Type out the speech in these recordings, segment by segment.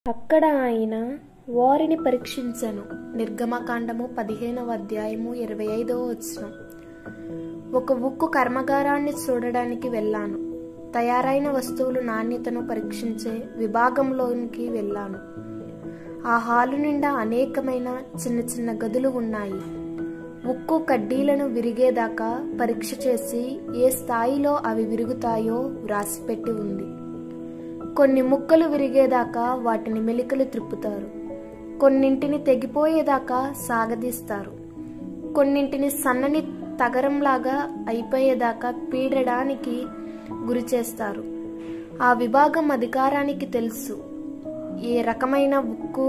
అక్కడ ఆయన వారిని పరీక్షించెను నిర్గమకాండము పదిహేనవ అధ్యాయము ఇరవై ఐదవ వచనం ఒక ఉక్కు కర్మగారాన్ని చూడడానికి వెళ్ళాను తయారైన వస్తువులు నాణ్యతను పరీక్షించే విభాగంలోనికి వెళ్ళాను ఆ హాలు నిండా అనేకమైన చిన్న చిన్న గదులు ఉన్నాయి ఉక్కు కడ్డీలను విరిగేదాకా పరీక్ష చేసి ఏ స్థాయిలో అవి విరుగుతాయో వ్రాసిపెట్టి ఉంది కొన్ని ముక్కలు విరిగేదాకా వాటిని మెలికలు త్రిప్పుతారు కొన్నింటిని తెగిపోయేదాకా సాగదీస్తారు కొన్నింటిని సన్నని తగరంలాగా అయిపోయేదాకా పీడడానికి గురి చేస్తారు ఆ విభాగం అధికారానికి తెలుసు ఏ రకమైన ఉక్కు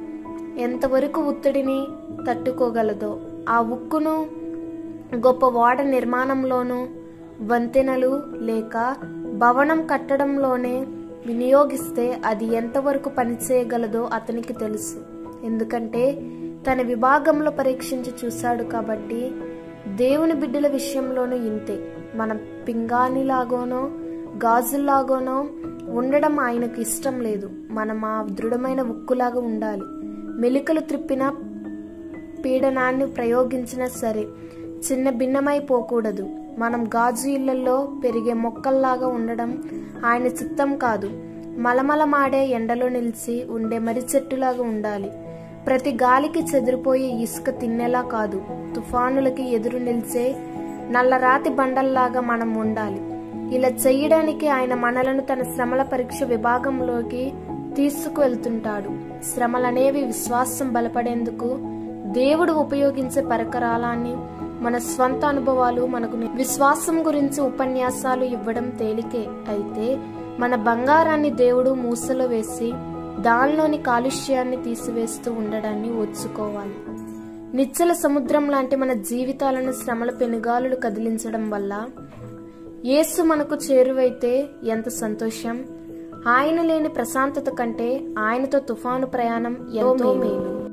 ఎంతవరకు ఒత్తిడిని తట్టుకోగలదో ఆ ఉక్కును గొప్ప ఓడ నిర్మాణంలోనూ వంతెనలు లేక భవనం కట్టడంలోనే వినియోగిస్తే అది ఎంతవరకు పనిచేయగలదో అతనికి తెలుసు ఎందుకంటే తన విభాగంలో పరీక్షించి చూశాడు కాబట్టి దేవుని బిడ్డల విషయంలోనూ ఇంతే మనం పింగాణిలాగోనో గాజుల్లాగోనో ఉండడం ఆయనకు ఇష్టం లేదు మనం ఆ దృఢమైన ఉక్కులాగా ఉండాలి మెలికలు త్రిప్పిన పీడనాన్ని ప్రయోగించినా సరే చిన్న భిన్నమైపోకూడదు మనం గాజు ఇళ్లలో పెరిగే మొక్కల్లాగా ఉండడం ఆయన చిత్తం కాదు మలమలమాడే ఎండలో నిలిచి ఉండే మర్రి చెట్టులాగా ఉండాలి ప్రతి గాలికి చెదిరిపోయే ఇసుక తిన్నెలా కాదు తుఫానులకి ఎదురు నిలిచే నల్లరాతి బండల్లాగా మనం ఉండాలి ఇలా చేయడానికి ఆయన మనలను తన శ్రమల పరీక్ష విభాగంలోకి తీసుకువెళ్తుంటాడు శ్రమలనేవి విశ్వాసం బలపడేందుకు దేవుడు ఉపయోగించే పరికరాలని మన స్వంత అనుభవాలు మనకు నే- విశ్వాసం గురించి ఉపన్యాసాలు ఇవ్వడం తేలికే అయితే మన బంగారాన్ని దేవుడు మూసలో వేసి దానిలోని కాలుష్యాన్ని తీసివేస్తూ ఉండడాన్ని ఓర్చుకోవాలి నిచ్చల సముద్రం లాంటి మన జీవితాలను శ్రమల పెనుగాలులు కదిలించడం వల్ల యేసు మనకు చేరువైతే ఎంత సంతోషం ఆయన లేని ప్రశాంతత కంటే ఆయనతో తుఫాను ప్రయాణం ఎంతో మేలు